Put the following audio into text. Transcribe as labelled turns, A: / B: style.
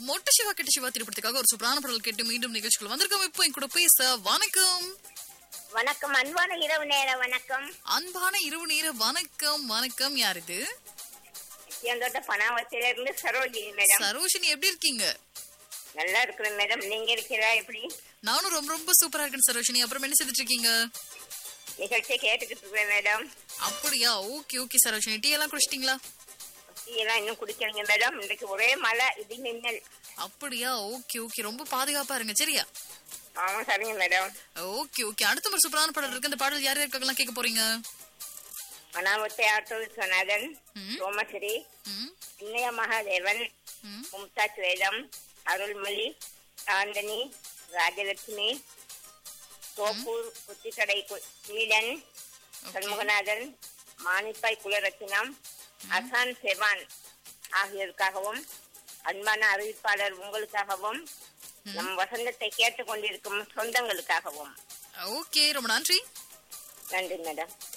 A: மொட்ட சிவா கிட்ட சிவா திரைப்படத்துக்காக ஒரு சூப்பரான பாடல் கேட்டு மீண்டும் நிகழ்ச்சிக்குள்ள வந்திருக்கோம் இப்போ என் கூட பேச வணக்கம்
B: வணக்கம் அன்பான இரவு நேர வணக்கம்
A: அன்பான இரவு நேர வணக்கம் வணக்கம் யார் இது
B: எந்தோட்ட பணாவத்தில இருந்து சரோஜினி மேடம்
A: சரோஷினி எப்படி இருக்கீங்க
B: நல்லா இருக்கிறேன் மேடம் நீங்க இருக்கிறா எப்படி
A: நானும் ரொம்ப ரொம்ப சூப்பரா இருக்கேன் சரோஷினி அப்புறம் என்ன செய்துட்டு இருக்கீங்க
B: நிகழ்ச்சியை கேட்டுக்கிட்டு இருக்கிறேன் மேடம்
A: அப்படியா ஓகே ஓகே சரோஷினி டீ எல்லாம் குடிச்சிட்டீங்களா
B: டீ எல்லாம் இன்னும் குடிக்கிறீங்க மேடம் இன்னைக்கு ஒரே மழை இடி மின்னல்
A: அப்படியா ஓகே ஓகே ரொம்ப பாதுகாப்பா இருங்க சரியா
B: ஆமா சரிங்க மேடம்
A: ஓகே ஓகே அடுத்த ஒரு சூப்பரான பாடல் இருக்கு அந்த பாடல் யார் யாருக்கெல்லாம் கேட்க போறீங்க
B: பணாவத்தை ஆட்டோ சொன்னதன்
A: ம்.
B: சோமஸ்ரீ
A: ம்
B: இன்னய மகாதேவன்
A: ம்
B: மும்தாஜ் வேதம் அருள்மொழி சாந்தனி ராஜலட்சுமி தோப்பூர் குத்திக்கடை கு- நீலன் சண்முகநாதன் மானிப்பாய் குலரத்தினம் அசான் செவான் ஆகியோருக்காகவும் அன்பான அறிவிப்பாளர் உங்களுக்காகவும் நம் வசந்தத்தை கேட்டுக் கொண்டிருக்கும் சொந்தங்களுக்காகவும்
A: ஓகே ரொம்ப நன்றி
B: நன்றி மேடம்